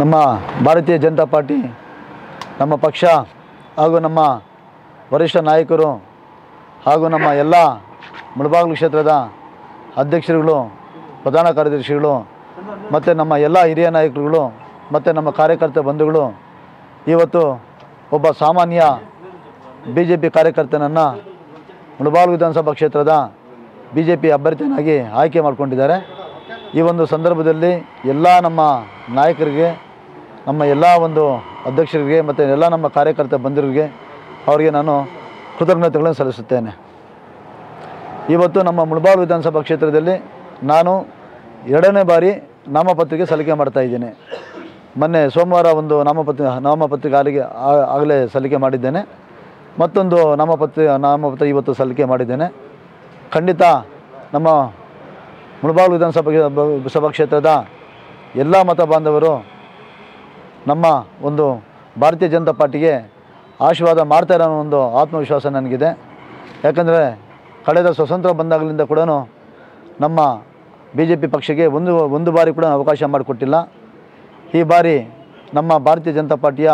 ನಮ್ಮ ಭಾರತೀಯ ಜನತಾ ಪಾರ್ಟಿ ನಮ್ಮ ಪಕ್ಷ ಹಾಗೂ ನಮ್ಮ ವರಿಷ್ಠ ನಾಯಕರು ಹಾಗೂ ನಮ್ಮ ಎಲ್ಲ ಮುಳಬಾಗಿಲು ಕ್ಷೇತ್ರದ ಅಧ್ಯಕ್ಷರುಗಳು ಪ್ರಧಾನ ಕಾರ್ಯದರ್ಶಿಗಳು ಮತ್ತು ನಮ್ಮ ಎಲ್ಲ ಹಿರಿಯ ನಾಯಕರುಗಳು ಮತ್ತು ನಮ್ಮ ಕಾರ್ಯಕರ್ತ ಬಂಧುಗಳು ಇವತ್ತು ಒಬ್ಬ ಸಾಮಾನ್ಯ ಬಿ ಜೆ ಪಿ ಕಾರ್ಯಕರ್ತನನ್ನು ಮುಳಬಾಗಿಲು ವಿಧಾನಸಭಾ ಕ್ಷೇತ್ರದ ಬಿ ಜೆ ಪಿ ಅಭ್ಯರ್ಥಿಯನ್ನಾಗಿ ಆಯ್ಕೆ ಮಾಡಿಕೊಂಡಿದ್ದಾರೆ ಈ ಒಂದು ಸಂದರ್ಭದಲ್ಲಿ ಎಲ್ಲ ನಮ್ಮ ನಾಯಕರಿಗೆ ನಮ್ಮ ಎಲ್ಲ ಒಂದು ಅಧ್ಯಕ್ಷರಿಗೆ ಮತ್ತು ಎಲ್ಲ ನಮ್ಮ ಕಾರ್ಯಕರ್ತ ಬಂಧುಗಳಿಗೆ ಅವರಿಗೆ ನಾನು ಕೃತಜ್ಞತೆಗಳನ್ನು ಸಲ್ಲಿಸುತ್ತೇನೆ ಇವತ್ತು ನಮ್ಮ ಮುಳಬಾಗಿಲು ವಿಧಾನಸಭಾ ಕ್ಷೇತ್ರದಲ್ಲಿ ನಾನು ಎರಡನೇ ಬಾರಿ ನಾಮಪತ್ರಿಕೆ ಸಲ್ಲಿಕೆ ಮಾಡ್ತಾ ಇದ್ದೇನೆ ಮೊನ್ನೆ ಸೋಮವಾರ ಒಂದು ನಾಮಪತ್ರ ನಾಮಪತ್ರಿಕೆ ಆಗಲಿಗೆ ಆಗಲೇ ಸಲ್ಲಿಕೆ ಮಾಡಿದ್ದೇನೆ ಮತ್ತೊಂದು ನಾಮಪತ್ರ ನಾಮಪತ್ರ ಇವತ್ತು ಸಲ್ಲಿಕೆ ಮಾಡಿದ್ದೇನೆ ಖಂಡಿತ ನಮ್ಮ ಮುಳಬಾಗಿಲು ವಿಧಾನಸಭಾ ಸಭಾ ಕ್ಷೇತ್ರದ ಎಲ್ಲ ಮತ ಬಾಂಧವರು ನಮ್ಮ ಒಂದು ಭಾರತೀಯ ಜನತಾ ಪಾರ್ಟಿಗೆ ಆಶೀರ್ವಾದ ಮಾಡ್ತಾರೆ ಅನ್ನೋ ಒಂದು ಆತ್ಮವಿಶ್ವಾಸ ನನಗಿದೆ ಯಾಕಂದರೆ ಕಳೆದ ಸ್ವತಂತ್ರ ಬಂದಾಗಲಿಂದ ಕೂಡ ನಮ್ಮ ಬಿ ಜೆ ಪಿ ಪಕ್ಷಕ್ಕೆ ಒಂದು ಒಂದು ಬಾರಿ ಕೂಡ ಅವಕಾಶ ಮಾಡಿಕೊಟ್ಟಿಲ್ಲ ಈ ಬಾರಿ ನಮ್ಮ ಭಾರತೀಯ ಜನತಾ ಪಾರ್ಟಿಯ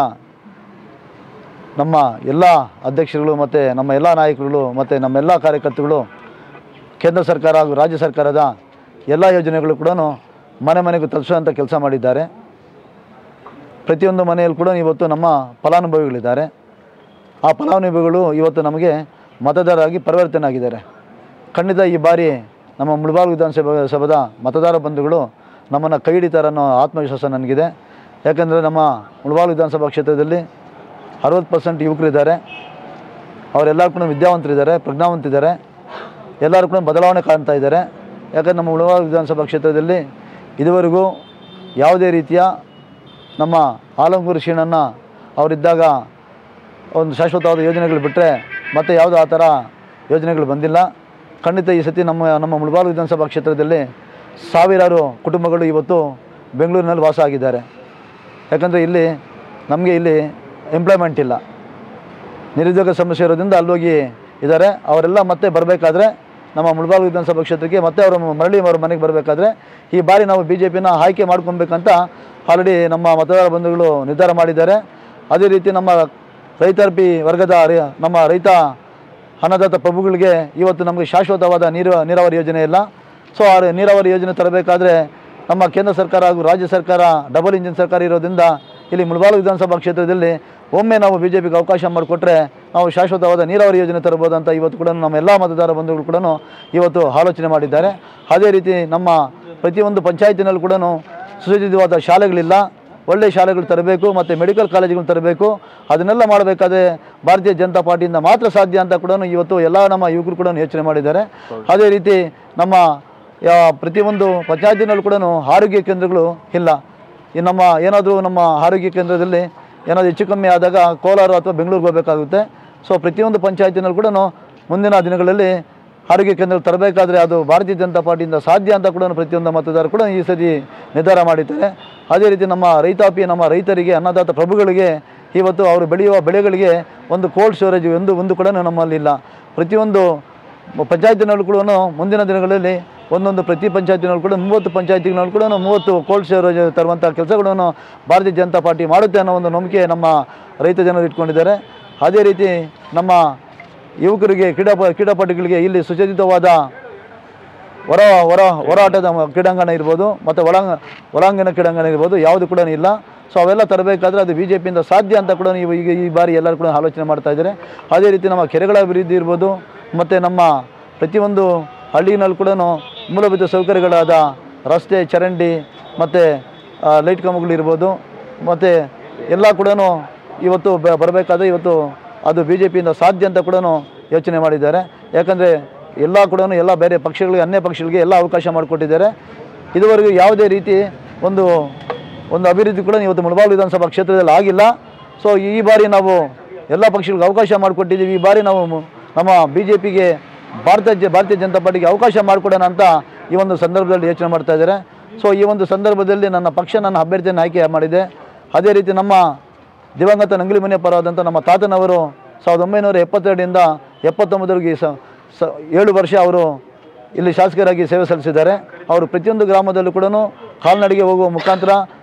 ನಮ್ಮ ಎಲ್ಲ ಅಧ್ಯಕ್ಷರುಗಳು ಮತ್ತು ನಮ್ಮ ಎಲ್ಲ ನಾಯಕರುಗಳು ಮತ್ತು ನಮ್ಮೆಲ್ಲ ಕಾರ್ಯಕರ್ತರುಗಳು ಕೇಂದ್ರ ಸರ್ಕಾರ ಹಾಗೂ ರಾಜ್ಯ ಸರ್ಕಾರದ ಎಲ್ಲ ಯೋಜನೆಗಳು ಕೂಡ ಮನೆ ಮನೆಗೂ ತಲುಪಿಸುವಂಥ ಕೆಲಸ ಮಾಡಿದ್ದಾರೆ ಪ್ರತಿಯೊಂದು ಮನೆಯಲ್ಲಿ ಕೂಡ ಇವತ್ತು ನಮ್ಮ ಫಲಾನುಭವಿಗಳಿದ್ದಾರೆ ಆ ಫಲಾನುಭವಿಗಳು ಇವತ್ತು ನಮಗೆ ಮತದಾರರಾಗಿ ಪರಿವರ್ತನೆ ಆಗಿದ್ದಾರೆ ಖಂಡಿತ ಈ ಬಾರಿ ನಮ್ಮ ಮುಳಬಾಗಿಲು ವಿಧಾನಸಭಾ ಸಭಾದ ಮತದಾರ ಬಂಧುಗಳು ನಮ್ಮನ್ನು ಕೈ ಹಿಡಿತಾರೆ ಅನ್ನೋ ಆತ್ಮವಿಶ್ವಾಸ ನನಗಿದೆ ಯಾಕಂದರೆ ನಮ್ಮ ಮುಳಬಾಗಿಲು ವಿಧಾನಸಭಾ ಕ್ಷೇತ್ರದಲ್ಲಿ ಅರವತ್ತು ಪರ್ಸೆಂಟ್ ಯುವಕರಿದ್ದಾರೆ ಅವರೆಲ್ಲರೂ ಕೂಡ ವಿದ್ಯಾವಂತರಿದ್ದಾರೆ ಪ್ರಜ್ಞಾವಂತಿದ್ದಾರೆ ಎಲ್ಲರೂ ಕೂಡ ಬದಲಾವಣೆ ಕಾಣ್ತಾ ಇದ್ದಾರೆ ಯಾಕಂದರೆ ನಮ್ಮ ಮುಳಬಾಗಿಲು ವಿಧಾನಸಭಾ ಕ್ಷೇತ್ರದಲ್ಲಿ ಇದುವರೆಗೂ ಯಾವುದೇ ರೀತಿಯ ನಮ್ಮ ಆಲಂಗೂರು ಶ್ರೀಣನ್ನ ಅವರಿದ್ದಾಗ ಒಂದು ಶಾಶ್ವತವಾದ ಯೋಜನೆಗಳು ಬಿಟ್ಟರೆ ಮತ್ತೆ ಯಾವುದೂ ಆ ಥರ ಯೋಜನೆಗಳು ಬಂದಿಲ್ಲ ಖಂಡಿತ ಈ ಸತಿ ನಮ್ಮ ನಮ್ಮ ಮುಳಬಾಗಿಲು ವಿಧಾನಸಭಾ ಕ್ಷೇತ್ರದಲ್ಲಿ ಸಾವಿರಾರು ಕುಟುಂಬಗಳು ಇವತ್ತು ಬೆಂಗಳೂರಿನಲ್ಲಿ ವಾಸ ಆಗಿದ್ದಾರೆ ಯಾಕಂದರೆ ಇಲ್ಲಿ ನಮಗೆ ಇಲ್ಲಿ ಎಂಪ್ಲಾಯ್ಮೆಂಟ್ ಇಲ್ಲ ನಿರುದ್ಯೋಗ ಸಮಸ್ಯೆ ಇರೋದ್ರಿಂದ ಅಲ್ಲೋಗಿ ಇದ್ದಾರೆ ಅವರೆಲ್ಲ ಮತ್ತೆ ಬರಬೇಕಾದ್ರೆ ನಮ್ಮ ಮುಳಬಾಗಿಲು ವಿಧಾನಸಭಾ ಕ್ಷೇತ್ರಕ್ಕೆ ಮತ್ತೆ ಅವರು ಮರಳಿ ಅವರ ಮನೆಗೆ ಬರಬೇಕಾದ್ರೆ ಈ ಬಾರಿ ನಾವು ಬಿ ಜೆ ಪಿನ ಆಯ್ಕೆ ಮಾಡ್ಕೊಬೇಕಂತ ಆಲ್ರೆಡಿ ನಮ್ಮ ಮತದಾರ ಬಂಧುಗಳು ನಿರ್ಧಾರ ಮಾಡಿದ್ದಾರೆ ಅದೇ ರೀತಿ ನಮ್ಮ ರೈತಾಪಿ ವರ್ಗದ ರಿ- ನಮ್ಮ ರೈತ ಅನ್ನದಾತ ಪ್ರಭುಗಳಿಗೆ ಇವತ್ತು ನಮಗೆ ಶಾಶ್ವತವಾದ ನೀರು ನೀರಾವರಿ ಯೋಜನೆ ಇಲ್ಲ ಸೊ ಆ ನೀರಾವರಿ ಯೋಜನೆ ತರಬೇಕಾದ್ರೆ ನಮ್ಮ ಕೇಂದ್ರ ಸರ್ಕಾರ ಹಾಗೂ ರಾಜ್ಯ ಸರ್ಕಾರ ಡಬಲ್ ಇಂಜಿನ್ ಸರ್ಕಾರ ಇರೋದ್ರಿಂದ ಇಲ್ಲಿ ಮುಳಬಾಗಿಲು ವಿಧಾನಸಭಾ ಕ್ಷೇತ್ರದಲ್ಲಿ ಒಮ್ಮೆ ನಾವು ಬಿ ಜೆ ಪಿಗೆ ಅವಕಾಶ ಮಾಡಿಕೊಟ್ರೆ ನಾವು ಶಾಶ್ವತವಾದ ನೀರಾವರಿ ಯೋಜನೆ ತರಬಹುದು ಅಂತ ಇವತ್ತು ಕೂಡ ನಮ್ಮ ಎಲ್ಲ ಮತದಾರ ಬಂಧುಗಳು ಕೂಡ ಇವತ್ತು ಆಲೋಚನೆ ಮಾಡಿದ್ದಾರೆ ಅದೇ ರೀತಿ ನಮ್ಮ ಪ್ರತಿಯೊಂದು ಪಂಚಾಯತಿನಲ್ಲೂ ಕೂಡ ಸುಸಜ್ಜಿತವಾದ ಶಾಲೆಗಳಿಲ್ಲ ಒಳ್ಳೆಯ ಶಾಲೆಗಳು ತರಬೇಕು ಮತ್ತು ಮೆಡಿಕಲ್ ಕಾಲೇಜುಗಳು ತರಬೇಕು ಅದನ್ನೆಲ್ಲ ಮಾಡಬೇಕಾದ್ರೆ ಭಾರತೀಯ ಜನತಾ ಪಾರ್ಟಿಯಿಂದ ಮಾತ್ರ ಸಾಧ್ಯ ಅಂತ ಕೂಡ ಇವತ್ತು ಎಲ್ಲ ನಮ್ಮ ಯುವಕರು ಕೂಡ ಯೋಚನೆ ಮಾಡಿದ್ದಾರೆ ಅದೇ ರೀತಿ ನಮ್ಮ ಯಾ- ಪ್ರತಿಯೊಂದು ಪಂಚಾಯತಿನಲ್ಲೂ ಕೂಡ ಆರೋಗ್ಯ ಕೇಂದ್ರಗಳು ಇಲ್ಲ ಈ ನಮ್ಮ ಏನಾದರೂ ನಮ್ಮ ಆರೋಗ್ಯ ಕೇಂದ್ರದಲ್ಲಿ ಏನಾದರೂ ಹೆಚ್ಚು ಕಮ್ಮಿ ಆದಾಗ ಕೋಲಾರ ಅಥವಾ ಬೆಂಗಳೂರಿಗೆ ಹೋಗಬೇಕಾಗುತ್ತೆ ಸೊ ಪ್ರತಿಯೊಂದು ಪಂಚಾಯತಿನಲ್ಲೂ ಕೂಡ ಮುಂದಿನ ದಿನಗಳಲ್ಲಿ ಆರೋಗ್ಯ ಕೇಂದ್ರ ತರಬೇಕಾದ್ರೆ ಅದು ಭಾರತೀಯ ಜನತಾ ಪಾರ್ಟಿಯಿಂದ ಸಾಧ್ಯ ಅಂತ ಕೂಡ ಪ್ರತಿಯೊಂದು ಮತದಾರರು ಕೂಡ ಈ ಸತಿ ನಿರ್ಧಾರ ಮಾಡಿದ್ದಾರೆ ಅದೇ ರೀತಿ ನಮ್ಮ ರೈತಾಪಿ ನಮ್ಮ ರೈತರಿಗೆ ಅನ್ನದಾತ ಪ್ರಭುಗಳಿಗೆ ಇವತ್ತು ಅವರು ಬೆಳೆಯುವ ಬೆಳೆಗಳಿಗೆ ಒಂದು ಕೋಲ್ಡ್ ಸ್ಟೋರೇಜ್ ಒಂದು ಒಂದು ಕೂಡ ನಮ್ಮಲ್ಲಿ ಇಲ್ಲ ಪ್ರತಿಯೊಂದು ಪಂಚಾಯತಿನಲ್ಲೂ ಕೂಡ ಮುಂದಿನ ದಿನಗಳಲ್ಲಿ ಒಂದೊಂದು ಪ್ರತಿ ಪಂಚಾಯತಿನಲ್ಲೂ ಕೂಡ ಮೂವತ್ತು ಪಂಚಾಯತಿಗಳಲ್ಲಿ ಕೂಡ ಮೂವತ್ತು ಕೋಲ್ಡ್ ಸ್ಟೋರೇಜ್ ತರುವಂಥ ಕೆಲಸಗಳನ್ನು ಭಾರತೀಯ ಜನತಾ ಪಾರ್ಟಿ ಮಾಡುತ್ತೆ ಅನ್ನೋ ಒಂದು ನಂಬಿಕೆ ನಮ್ಮ ರೈತ ಜನರು ಇಟ್ಕೊಂಡಿದ್ದಾರೆ ಅದೇ ರೀತಿ ನಮ್ಮ ಯುವಕರಿಗೆ ಕ್ರೀಡಾಪ ಕ್ರೀಡಾಪಟುಗಳಿಗೆ ಇಲ್ಲಿ ಸುಸಜ್ಜಿತವಾದ ಹೊರ ಹೊರ ಹೋರಾಟದ ಮ- ಕ್ರೀಡಾಂಗಣ ಇರ್ಬೋದು ಮತ್ತು ಒಳಾಂಗ ಒಳಾಂಗಣ ಕ್ರೀಡಾಂಗಣ ಇರ್ಬೋದು ಯಾವುದು ಕೂಡ ಇಲ್ಲ ಸೊ ಅವೆಲ್ಲ ತರಬೇಕಾದ್ರೆ ಅದು ಬಿ ಜೆ ಪಿಯಿಂದ ಸಾಧ್ಯ ಅಂತ ಕೂಡ ನೀವು ಈಗ ಈ ಬಾರಿ ಎಲ್ಲರೂ ಕೂಡ ಆಲೋಚನೆ ಮಾಡ್ತಾ ಇದ್ದಾರೆ ಅದೇ ರೀತಿ ನಮ್ಮ ಕೆರೆಗಳ ಅಭಿವೃದ್ಧಿ ಇರ್ಬೋದು ಮತ್ತು ನಮ್ಮ ಪ್ರತಿಯೊಂದು ಹಳ್ಳಿನಲ್ಲಿ ಕೂಡ ಮೂಲಭೂತ ಸೌಕರ್ಯಗಳಾದ ರಸ್ತೆ ಚರಂಡಿ ಮತ್ತು ಲೈಟ್ ಕಂಬಗಳು ಇರ್ಬೋದು ಮತ್ತು ಎಲ್ಲ ಕೂಡ ಇವತ್ತು ಬ- ಬರಬೇಕಾದ್ರೆ ಇವತ್ತು ಅದು ಬಿ ಜೆ ಪಿಯಿಂದ ಸಾಧ್ಯ ಅಂತ ಕೂಡ ಯೋಚನೆ ಮಾಡಿದ್ದಾರೆ ಯಾಕಂದರೆ ಎಲ್ಲ ಕೂಡ ಎಲ್ಲ ಬೇರೆ ಪಕ್ಷಗಳಿಗೆ ಅನ್ಯ ಪಕ್ಷಗಳಿಗೆ ಎಲ್ಲ ಅವಕಾಶ ಮಾಡಿಕೊಟ್ಟಿದ್ದಾರೆ ಇದುವರೆಗೂ ಯಾವುದೇ ರೀತಿ ಒಂದು ಒಂದು ಅಭಿವೃದ್ಧಿ ಕೂಡ ಇವತ್ತು ಮುಳಬಾಗಿಲು ವಿಧಾನಸಭಾ ಕ್ಷೇತ್ರದಲ್ಲಿ ಆಗಿಲ್ಲ ಸೊ ಈ ಬಾರಿ ನಾವು ಎಲ್ಲ ಪಕ್ಷಗಳಿಗೆ ಅವಕಾಶ ಮಾಡಿಕೊಟ್ಟಿದ್ದೀವಿ ಈ ಬಾರಿ ನಾವು ಮು- ನಮ್ಮ ಬಿ ಜೆ ಪಿಗೆ ಭಾರತ ಜ- ಭಾರತೀಯ ಜನತಾ ಪಾರ್ಟಿಗೆ ಅವಕಾಶ ಮಾಡಿಕೊಡೋಣ ಅಂತ ಈ ಒಂದು ಸಂದರ್ಭದಲ್ಲಿ ಯೋಚನೆ ಮಾಡ್ತಾ ಇದ್ದಾರೆ ಸೊ ಈ ಒಂದು ಸಂದರ್ಭದಲ್ಲಿ ನನ್ನ ಪಕ್ಷ ನನ್ನ ಅಭ್ಯರ್ಥಿಯನ್ನು ಆಯ್ಕೆ ಮಾಡಿದೆ ಅದೇ ರೀತಿ ನಮ್ಮ ದಿವಂಗತ ನಂಗಲಿ ಮನೆ ಪರವಾದಂಥ ನಮ್ಮ ತಾತನವರು ಸಾವಿರದ ಒಂಬೈನೂರ ಎಪ್ಪತ್ತೆರಡರಿಂದ ಎಪ್ಪತ್ತೊಂಬತ್ತರಿಗೆ ಸ ಸ ಏಳು ವರ್ಷ ಅವರು ಇಲ್ಲಿ ಶಾಸಕರಾಗಿ ಸೇವೆ ಸಲ್ಲಿಸಿದ್ದಾರೆ ಅವರು ಪ್ರತಿಯೊಂದು ಗ್ರಾಮದಲ್ಲೂ ಕೂಡ ಕಾಲ್ನಡಿಗೆ ಹೋಗುವ ಮುಖಾಂತರ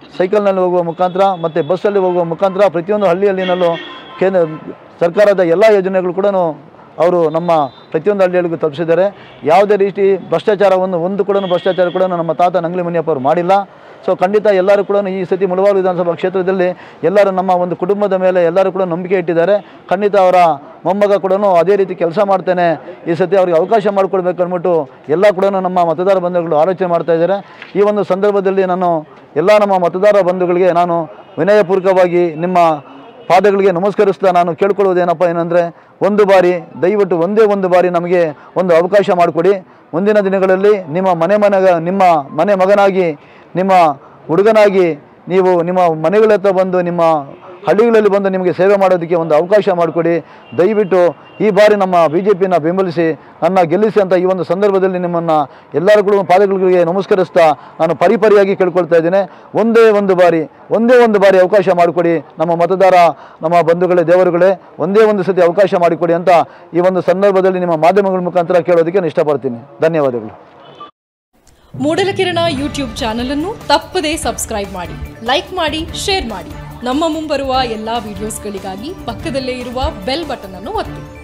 ಸೈಕಲ್ನಲ್ಲಿ ಹೋಗುವ ಮುಖಾಂತರ ಮತ್ತು ಬಸ್ಸಲ್ಲಿ ಹೋಗುವ ಮುಖಾಂತರ ಪ್ರತಿಯೊಂದು ಹಳ್ಳಿ ಹಳ್ಳಿನಲ್ಲೂ ಕೇಂದ್ರ ಸರ್ಕಾರದ ಎಲ್ಲ ಯೋಜನೆಗಳು ಕೂಡ ಅವರು ನಮ್ಮ ಪ್ರತಿಯೊಂದು ಹಳ್ಳಿಗಳಿಗೂ ತಲುಪಿಸಿದ್ದಾರೆ ಯಾವುದೇ ರೀತಿ ಭ್ರಷ್ಟಾಚಾರವನ್ನು ಒಂದು ಕೂಡ ಭ್ರಷ್ಟಾಚಾರ ಕೂಡ ನಮ್ಮ ತಾತ ನಂಗ್ಲಿ ಮುನಿಯಪ್ಪ ಅವರು ಮಾಡಿಲ್ಲ ಸೊ ಖಂಡಿತ ಎಲ್ಲರೂ ಕೂಡ ಈ ಸತಿ ಮುಳಬಾಗಿಲು ವಿಧಾನಸಭಾ ಕ್ಷೇತ್ರದಲ್ಲಿ ಎಲ್ಲರೂ ನಮ್ಮ ಒಂದು ಕುಟುಂಬದ ಮೇಲೆ ಎಲ್ಲರೂ ಕೂಡ ನಂಬಿಕೆ ಇಟ್ಟಿದ್ದಾರೆ ಖಂಡಿತ ಅವರ ಮೊಮ್ಮಗ ಕೂಡ ಅದೇ ರೀತಿ ಕೆಲಸ ಮಾಡ್ತೇನೆ ಈ ಸತಿ ಅವ್ರಿಗೆ ಅವಕಾಶ ಮಾಡಿಕೊಡ್ಬೇಕು ಅಂದ್ಬಿಟ್ಟು ಎಲ್ಲ ಕೂಡ ನಮ್ಮ ಮತದಾರ ಬಂಧುಗಳು ಆಲೋಚನೆ ಮಾಡ್ತಾ ಇದ್ದಾರೆ ಈ ಒಂದು ಸಂದರ್ಭದಲ್ಲಿ ನಾನು ಎಲ್ಲ ನಮ್ಮ ಮತದಾರ ಬಂಧುಗಳಿಗೆ ನಾನು ವಿನಯಪೂರ್ವಕವಾಗಿ ನಿಮ್ಮ ಪಾದಗಳಿಗೆ ನಮಸ್ಕರಿಸ್ತಾ ನಾನು ಕೇಳ್ಕೊಳ್ಳೋದೇನಪ್ಪ ಏನಂದರೆ ಒಂದು ಬಾರಿ ದಯವಿಟ್ಟು ಒಂದೇ ಒಂದು ಬಾರಿ ನಮಗೆ ಒಂದು ಅವಕಾಶ ಮಾಡಿಕೊಡಿ ಮುಂದಿನ ದಿನಗಳಲ್ಲಿ ನಿಮ್ಮ ಮನೆ ಮನೆಗ ನಿಮ್ಮ ಮನೆ ಮಗನಾಗಿ ನಿಮ್ಮ ಹುಡುಗನಾಗಿ ನೀವು ನಿಮ್ಮ ಮನೆಗಳ ಹತ್ರ ಬಂದು ನಿಮ್ಮ ಹಳ್ಳಿಗಳಲ್ಲಿ ಬಂದು ನಿಮಗೆ ಸೇವೆ ಮಾಡೋದಕ್ಕೆ ಒಂದು ಅವಕಾಶ ಮಾಡಿಕೊಡಿ ದಯವಿಟ್ಟು ಈ ಬಾರಿ ನಮ್ಮ ಬಿ ಜೆ ಪಿನ ಬೆಂಬಲಿಸಿ ನನ್ನ ಗೆಲ್ಲಿಸಿ ಅಂತ ಈ ಒಂದು ಸಂದರ್ಭದಲ್ಲಿ ನಿಮ್ಮನ್ನು ಎಲ್ಲರೂ ಕೂಡ ಪಾದಗಳಿಗೆ ನಮಸ್ಕರಿಸ್ತಾ ನಾನು ಪರಿಪರಿಯಾಗಿ ಕೇಳ್ಕೊಳ್ತಾ ಇದ್ದೇನೆ ಒಂದೇ ಒಂದು ಬಾರಿ ಒಂದೇ ಒಂದು ಬಾರಿ ಅವಕಾಶ ಮಾಡಿಕೊಡಿ ನಮ್ಮ ಮತದಾರ ನಮ್ಮ ಬಂಧುಗಳೇ ದೇವರುಗಳೇ ಒಂದೇ ಒಂದು ಸತಿ ಅವಕಾಶ ಮಾಡಿಕೊಡಿ ಅಂತ ಈ ಒಂದು ಸಂದರ್ಭದಲ್ಲಿ ನಿಮ್ಮ ಮಾಧ್ಯಮಗಳ ಮುಖಾಂತರ ಕೇಳೋದಕ್ಕೆ ನಾನು ಇಷ್ಟಪಡ್ತೀನಿ ಧನ್ಯವಾದಗಳು ಮೂಡಲಕಿರಣ ಯೂಟ್ಯೂಬ್ ಚಾನಲ್ ಅನ್ನು ತಪ್ಪದೇ ಸಬ್ಸ್ಕ್ರೈಬ್ ಮಾಡಿ ಲೈಕ್ ಮಾಡಿ ಶೇರ್ ಮಾಡಿ ನಮ್ಮ ಮುಂಬರುವ ಎಲ್ಲಾ ವಿಡಿಯೋಸ್ಗಳಿಗಾಗಿ ಪಕ್ಕದಲ್ಲೇ ಇರುವ ಬೆಲ್ ಬಟನ್ ಅನ್ನು ಒತ್ತಿ